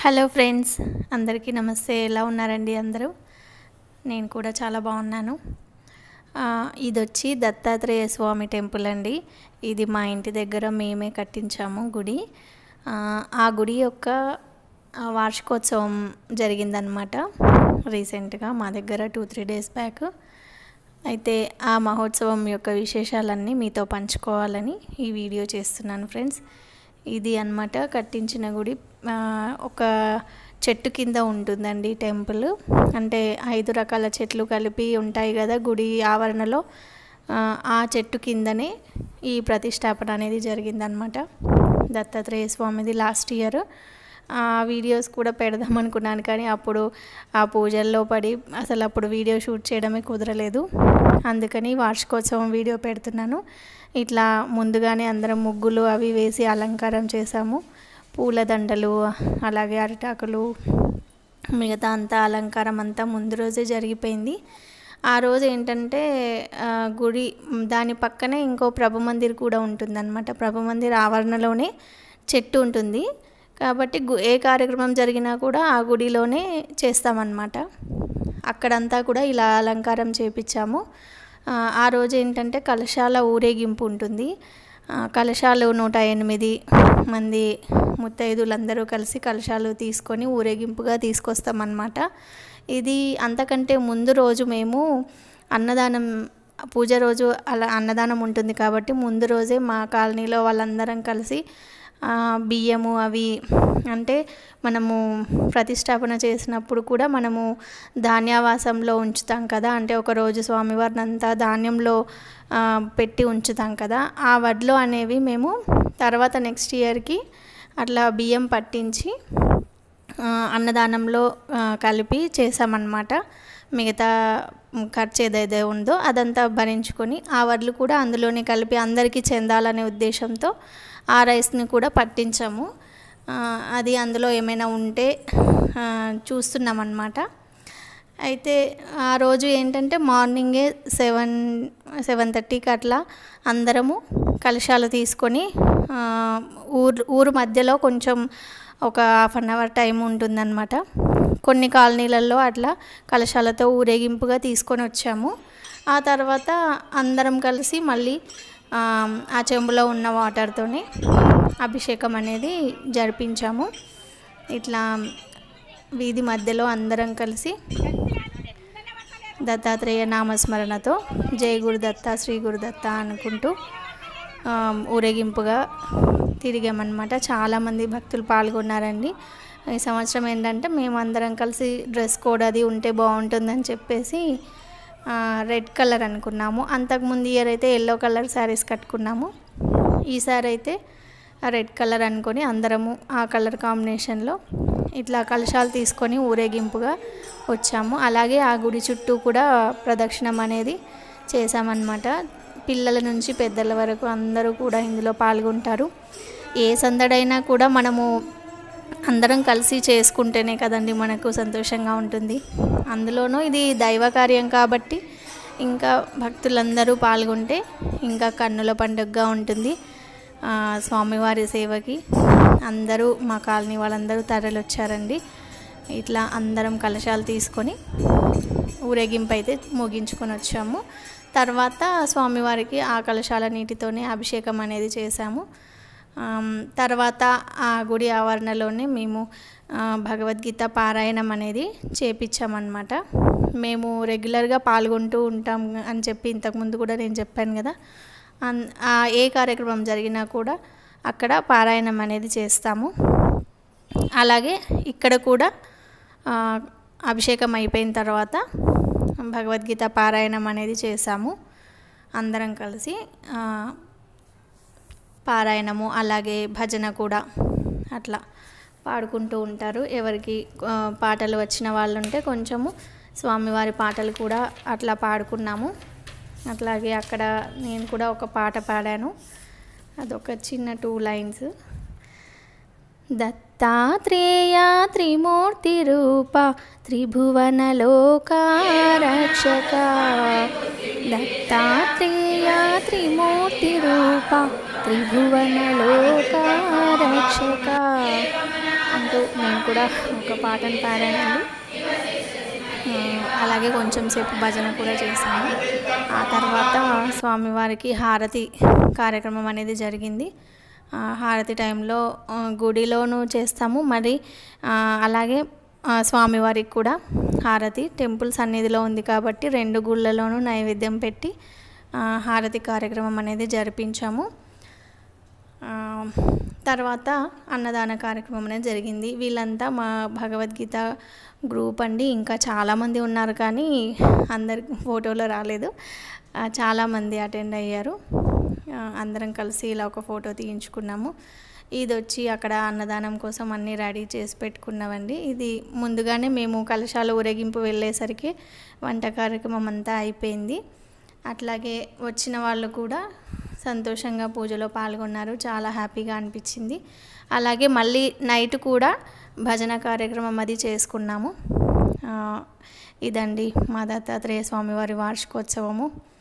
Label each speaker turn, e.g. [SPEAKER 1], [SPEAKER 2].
[SPEAKER 1] hello friends అందరికీ నమస్తే ఎలా ఉన్నారండి అందరూ నేను కూడా చాలా బాగున్నాను ఆ, ఇది వచ్చి దత్తాత్రేయ స్వామి టెంపుల్ అండి ఇది మా ఇంటి దగ్గర మేమే కట్టించాము గుడి ఆ, ఆ గుడి యొక్క ఆ, వార్షికోత్సవం జరిగిందనమాట రీసెంట్గా మా దగ్గర టూ త్రీ డేస్ బ్యాక్ అయితే ఆ మహోత్సవం యొక్క విశేషాలన్నీ మీతో పంచుకోవాలని ఈ వీడియో చేస్తున్నాను ఫ్రెండ్స్ ఇది అన్నమాట కట్టించిన గుడి ఆ, ఒక చెట్టు కింద ఉంటుందండి టెంపుల్ అంటే ఐదు రకాల చెట్లు కలిపి ఉంటాయి కదా గుడి ఆవరణలో ఆ, ఆ చెట్టు కిందనే ఈ ప్రతిష్టాపన అనేది జరిగిందనమాట దత్తాత్రేయ స్వామిది లాస్ట్ ఇయర్ ఆ వీడియోస్ కూడా పెడదాం అనుకున్నాను కానీ అప్పుడు ఆ పూజల్లో పడి అసలు అప్పుడు వీడియో షూట్ చేయడమే కుదరలేదు అందుకని వార్షికోత్సవం వీడియో పెడుతున్నాను ఇట్లా ముందుగానే అందరం ముగ్గులు అవి వేసి అలంకారం చేశాము పూలదండలు అలాగే అరిటాకులు మిగతా అంతా అలంకారం అంతా ముందు రోజే జరిగిపోయింది ఆ రోజు ఏంటంటే ఆ, గుడి దాని పక్కనే ఇంకో ప్రభు మందిర్ కూడా ఉంటుందన్నమాట ప్రభు మందిర్ ఆవరణలోనే చెట్టు ఉంటుంది కాబట్టి గు ఏ కార్యక్రమం జరిగినా కూడా ఆ గుడిలోనే చేస్తామన్నమాట అక్కడంతా కూడా ఇలా అలంకారం చేపించాము ఆ, ఆ రోజు ఏంటంటే కలశాల ఊరేగింపు ఉంటుంది ఆ, కలశాలు నూట ఎనిమిది మంది ముత్తైదులందరూ కలిసి కలశాలు తీసుకొని ఊరేగింపుగా తీసుకొస్తామన్నమాట ఇది అంతకంటే ముందు రోజు మేము అన్నదానం పూజ రోజు అలా అన్నదానం ఉంటుంది కాబట్టి ముందు రోజే మా కాలనీలో వాళ్ళందరం కలిసి ఆ, బియ్యము అవి అంటే మనము ప్రతిష్టాపన చేసినప్పుడు కూడా మనము ధాన్యావాసంలో ఉంచుతాం కదా అంటే ఒక రోజు స్వామివారిని అంతా ధాన్యంలో ఆ, పెట్టి ఉంచుతాం కదా ఆ వడ్లు అనేవి మేము తర్వాత నెక్స్ట్ ఇయర్కి అట్లా బియ్యం పట్టించి ఆ, అన్నదానంలో ఆ, కలిపి చేసామన్నమాట మిగతా మ్, ఖర్చు ఏదైతే ఉందో అదంతా భరించుకొని ఆ వడ్లు కూడా అందులోనే కలిపి అందరికీ చెందాలనే ఉద్దేశంతో ఆ రైస్ని కూడా పట్టించాము ఆ, అది అందులో ఏమైనా ఉంటే ఆ, చూస్తున్నామన్నమాట అయితే ఆ రోజు ఏంటంటే మార్నింగే సెవెన్ సెవెన్ థర్టీకి అట్లా అందరము కలశాలు తీసుకొని ఆ, ఊరు ఊరు మధ్యలో కొంచెం ఒక హాఫ్ అన్ అవర్ టైం ఉంటుందన్నమాట కొన్ని కాలనీలలో అట్లా కలశాలతో ఊరేగింపుగా తీసుకొని వచ్చాము ఆ తర్వాత అందరం కలిసి మళ్ళీ ఆ, ఆ చెంబులో ఉన్న వాటర్తోనే అభిషేకం అనేది జరిపించాము ఇట్లా వీధి మధ్యలో అందరం కలిసి దత్తాత్రేయ నామస్మరణతో జై గురుదత్త శ్రీ గురుదత్త అనుకుంటూ ఆ, ఊరేగింపుగా తిరిగామన్నమాట చాలామంది భక్తులు పాల్గొన్నారండి ఈ సంవత్సరం ఏంటంటే మేము అందరం కలిసి డ్రెస్ కోడ్ అది ఉంటే బాగుంటుందని చెప్పేసి ఆ, రెడ్ కలర్ అనుకున్నాము అంతకుముందు ఇయర్ అయితే ఎల్లో కలర్ శారీస్ కట్టుకున్నాము ఈసారి అయితే ఆ రెడ్ కలర్ అనుకొని అందరము ఆ కలర్ కాంబినేషన్లో ఇట్లా కలశాలు తీసుకొని ఊరేగింపుగా వచ్చాము అలాగే ఆ గుడి చుట్టూ కూడా ప్రదక్షిణం అనేది చేశామన్నమాట పిల్లల నుంచి పెద్దల వరకు అందరూ కూడా ఇందులో పాల్గొంటారు ఏ సందడైనా కూడా మనము అందరం కలిసి చేసుకుంటేనే కదండి మనకు సంతోషంగా ఉంటుంది అందులోనూ ఇది దైవ కార్యం కాబట్టి ఇంకా భక్తులందరూ పాల్గొంటే ఇంకా కన్నుల పండుగగా ఉంటుంది ఆ, స్వామివారి సేవకి అందరూ మా కాలనీ వాళ్ళందరూ తరలి వచ్చారండి ఇట్లా అందరం కలశాలు తీసుకొని ఊరేగింపు అయితే ముగించుకొని వచ్చాము తర్వాత స్వామివారికి ఆ కలశాల నీటితోనే అభిషేకం అనేది చేశాము ఆమ్, తర్వాత ఆ గుడి ఆవరణలోనే మేము ఆ, భగవద్గీత పారాయణం అనేది చేపించామన్నమాట మేము రెగ్యులర్గా పాల్గొంటూ ఉంటాం అని చెప్పి ఇంతకుముందు కూడా నేను చెప్పాను కదా అన్- ఆ ఏ కార్యక్రమం జరిగినా కూడా అక్కడ పారాయణం అనేది చేస్తాము అలాగే ఇక్కడ కూడా ఆ, అభిషేకం అయిపోయిన తర్వాత భగవద్గీత పారాయణం అనేది చేశాము అందరం కలిసి ఆ, పారాయణము అలాగే భజన కూడా అట్లా పాడుకుంటూ ఉంటారు ఎవరికి ఆ, పాటలు వచ్చిన వాళ్ళు ఉంటే కొంచెము స్వామివారి పాటలు కూడా అట్లా పాడుకున్నాము అట్లాగే అక్కడ నేను కూడా ఒక పాట పాడాను అదొక చిన్న టూ లైన్స్ దత్తాత్రేయ త్రిమూర్తి రూప త్రిభువన లోకారక్షక దత్తాత్రేయ త్రిమూర్తి రూప త్రిభువన లోకారక్షక అంటూ నేను కూడా ఒక పాటను పాడానండి ఆ, అలాగే కొంచెం సేపు భజన కూడా చేశాము ఆ తర్వాత స్వామివారికి హారతి కార్యక్రమం అనేది జరిగింది ఆ, హారతి టైంలో ఆ, గుడిలోనూ చేస్తాము మరి ఆ, అలాగే ఆ, స్వామివారికి కూడా హారతి టెంపుల్ సన్నిధిలో ఉంది కాబట్టి రెండు గుళ్ళలోనూ నైవేద్యం పెట్టి ఆ, హారతి కార్యక్రమం అనేది జరిపించాము ఆ, తర్వాత అన్నదాన కార్యక్రమం అనేది జరిగింది వీళ్ళంతా మా భగవద్గీత గ్రూప్ అండి ఇంకా చాలామంది ఉన్నారు కానీ అందరికి ఫోటోలో రాలేదు ఆ, చాలామంది అటెండ్ అయ్యారు ఆ, అందరం కలిసి ఇలా ఒక ఫోటో తీయించుకున్నాము ఇది వచ్చి అక్కడ అన్నదానం కోసం అన్నీ రెడీ చేసి పెట్టుకున్నామండి ఇది ముందుగానే మేము కలశాల ఊరేగింపు వెళ్ళేసరికి వంట కార్యక్రమం అంతా అయిపోయింది అట్లాగే వచ్చిన వాళ్ళు కూడా సంతోషంగా పూజలో పాల్గొన్నారు చాలా హ్యాపీగా అనిపించింది అలాగే మళ్ళీ నైట్ కూడా భజన కార్యక్రమం అది చేసుకున్నాము ఆ, ఇదండి మా దత్తాత్రేయ స్వామివారి వార్షికోత్సవము